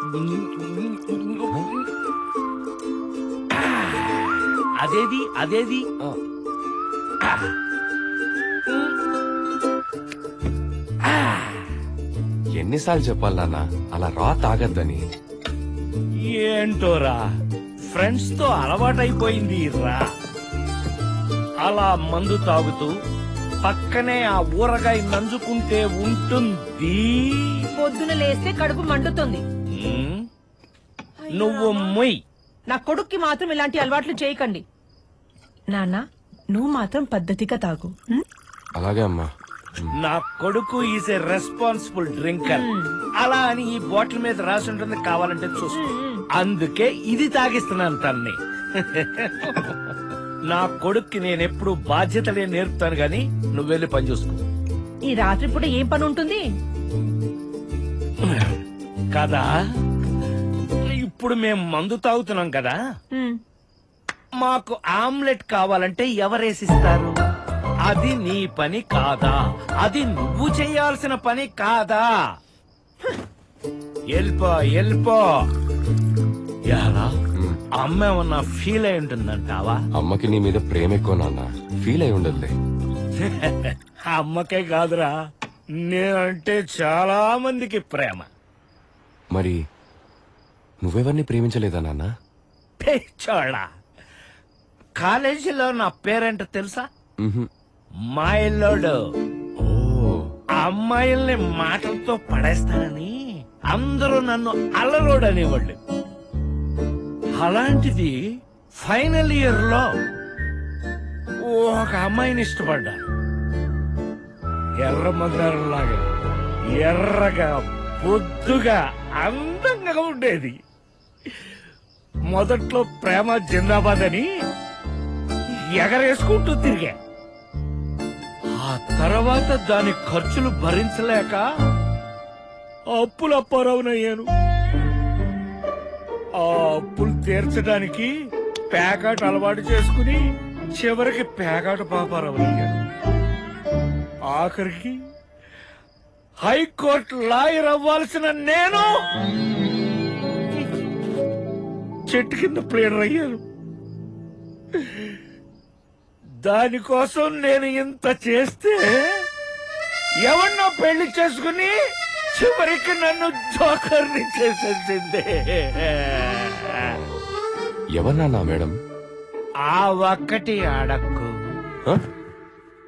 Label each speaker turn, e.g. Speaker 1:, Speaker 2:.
Speaker 1: అదేది అదేది
Speaker 2: ఎన్నిసార్లు చెప్పాలి నాన్న అలా రా తాగద్దని
Speaker 1: ఏంటోరా ఫ్రెండ్స్ తో అలవాటైపోయింది రా అలా మందు తాగుతూ పక్కనే ఆ ఊరగాయ నంజుకుంటే ఉంటుంది
Speaker 3: పొద్దున లేస్తే కడుపు మండుతుంది
Speaker 1: ఉమ్, నువ్వు మొయ్
Speaker 3: నా కొడుక్కి మాత్రం ఇలాంటి అలవాట్లు చేయకండి నాన్న నువ్వు మాత్రం పద్ధతిగా తాగు ఉం?
Speaker 2: అలాగే అమ్మా
Speaker 1: నా కొడుకు ఈజ్ ఏ రెస్పాన్సిబుల్ డ్రింకర్ అలా అని ఈ బాటిల్ మీద రాసి ఉంటుంది కావాలంటే చూసుకో అందుకే ఇది తాగిస్తున్నాను తన్ని నా కొడుక్కి నేను ఎప్పుడు బాధ్యతలే నేర్పుతాను గాని నువ్వు వెళ్ళి పని చూసుకో
Speaker 3: ఈ రాత్రి పూట ఏం పని ఉంటుంది
Speaker 1: కదా ఇప్పుడు మేము మందు తాగుతున్నాం కదా
Speaker 3: ఉం.
Speaker 1: మాకు ఆమ్లెట్ కావాలంటే ఎవరేసిస్తారు అది నీ పని కాదా అది నువ్వు చేయాల్సిన పని కాదా ఎల్పో ఎల్పో యారా
Speaker 2: ఉమ్.
Speaker 1: అమ్మ ఏమన్నా ఫీల్ అయి ఉంటుందంటావా
Speaker 2: అమ్మకి నీ మీద ప్రేమ ఎక్కువ నాన్న ఫీల్ అయి ఉండదులే
Speaker 1: అమ్మకే కాదురా నేనంటే చాలా మందికి ప్రేమ
Speaker 2: మరి నువ్వెవరిని ప్రేమించలేదా నాన్న
Speaker 1: పిచ్చోళ్ళ కాలేజీలో నా పేరేంటో తెలుసా
Speaker 2: ఉహుం.
Speaker 1: మాయల్లోడు
Speaker 2: ఓ
Speaker 1: అమ్మాయిల్ని మాటలతో పడేస్తానని అందరూ నన్ను అల్లరోడు అనేవాళ్ళు అలాంటిది ఫైనల్ ఇయర్ లో ఒక అమ్మాయిని ఇష్టపడ్డాను ఎర్ర లాగా ఎర్రగా బొద్దుగా అందంగా ఉండేది మొదట్లో ప్రేమ జిందాబాద్ అని ఎగరేసుకుంటూ తిరిగా ఆ తర్వాత దాని ఖర్చులు భరించలేక అప్పుల అప్పారావునయ్యాను ఆ అప్పులు తీర్చడానికి పేకాట అలవాటు చేసుకుని చివరికి పేకాట పాపారావునయ్యాను ఆఖరికి హైకోర్టు లాయర్ అవ్వాల్సిన నేను చెట్టు కింద ప్లేడర్ అయ్యాను దానికోసం నేను ఇంత చేస్తే ఎవరినో పెళ్లి చేసుకుని చివరికి నన్ను జోకర్ని చేసేసిందే
Speaker 2: ఎవరు నాన్న మేడం
Speaker 1: ఆ ఒక్కటి అడక్కు
Speaker 2: హ?